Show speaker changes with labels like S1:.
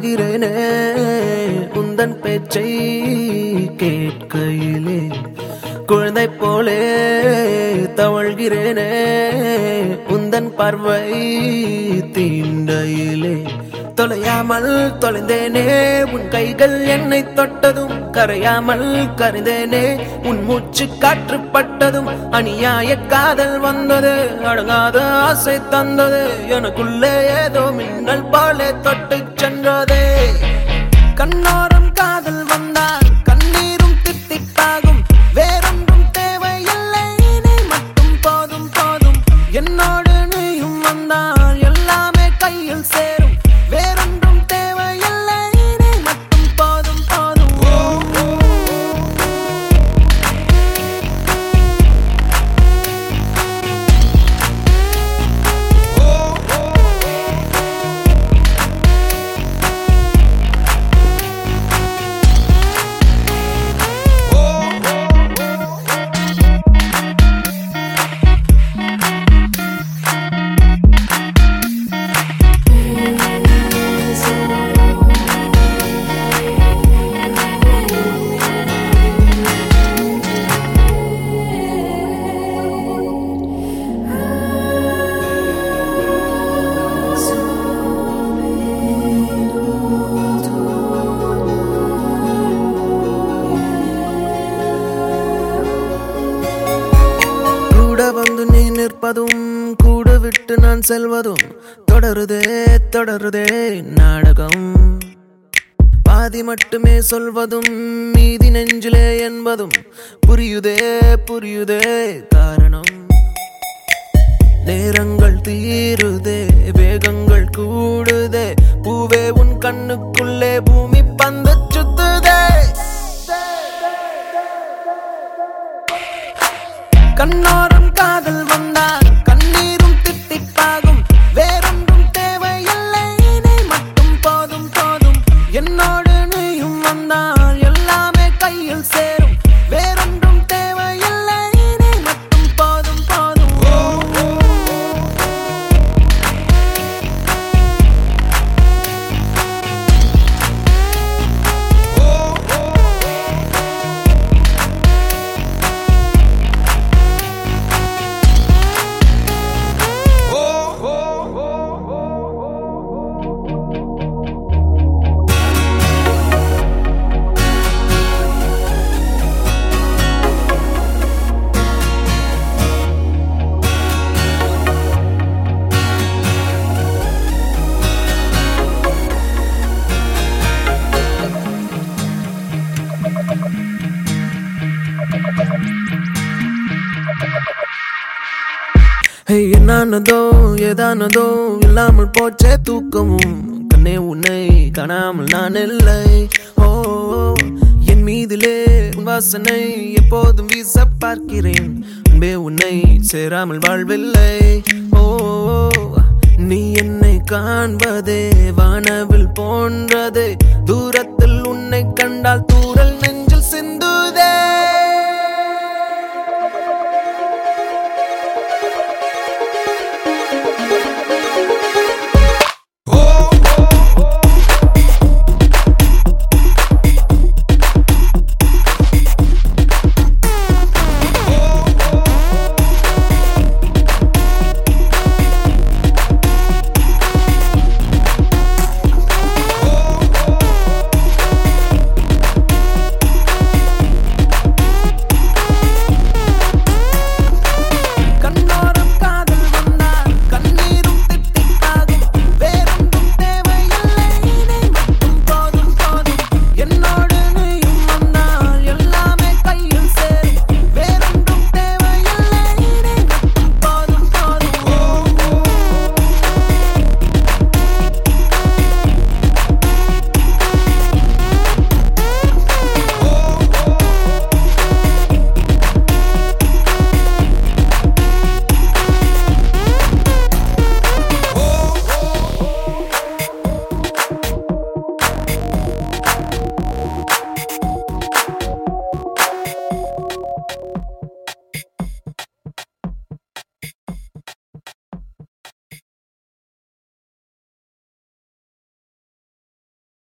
S1: தவழ்கிறேனே உந்தன் பேச்சை கேட்கையிலே குழந்தை போலே தவழ்கிறேனே உந்தன் பார்வை தீண்டையிலே தொலையாமல் தொலைந்தேனே உன் கைகள் என்னை தொட்டதும் கரையாமல் கரைந்தேனே உன் மூச்சு காற்று பட்டதும் அநியாய காதல் வந்தது அடங்காத ஆசை தந்தது எனக்குள்ளே ஏதோ மின்னல் போலே தொட்டு சென்றதே கண்ணோரம் காதல் வந்தால் கண்ணீரும் தித்திப்பாகும் வேறொன்றும் தேவையில்லை நீ மட்டும் போதும் போதும் என்னோடு நீயும் வந்தால் எல்லாமே கையில் சேரும் வேறொன்றும் தேவையில்லை நீ மட்டும் போதும் போதும் கூட வந்து நீ நிற்பதும் கூட விட்டு நான் செல்வதும் தொடருதே தொடருதே நாடகம் பாதி மட்டுமே சொல்வதும் மீதி நெஞ்சிலே என்பதும் புரியுதே புரியுதே காரணம் நேரங்கள் தீருதே வேகங்கள் கூடுதே பூவே உன் கண்ணுக்குள்ளே பூமி பந்து சுத்துதே கண்ணோரம் காதல் வந்தால் கண்ணீரும் தித்திப்பாகும் வேறொன்றும் தேவையில்லை நீ மட்டும் போதும் போதும் என்னோடு நீயும் வந்தால் எல்லாமே கையில் சேரும் வேறொன்றும் தேவையில்லை நீ மட்டும் போதும் போதும் ஹே என்னானதோ ஏதானதோ இல்லாமல் போச்சே தூக்கமும் கண்ணே உன்னை காணாமல் நான் இல்லை ஓ என் மீதிலே உன் வாசனை எப்போதும் வீச பார்க்கிறேன் அன்பே உன்னை சேராமல் வாழ்வில்லை ஓ நீ என்னை காண்பதே வானவில் போன்றதே தூர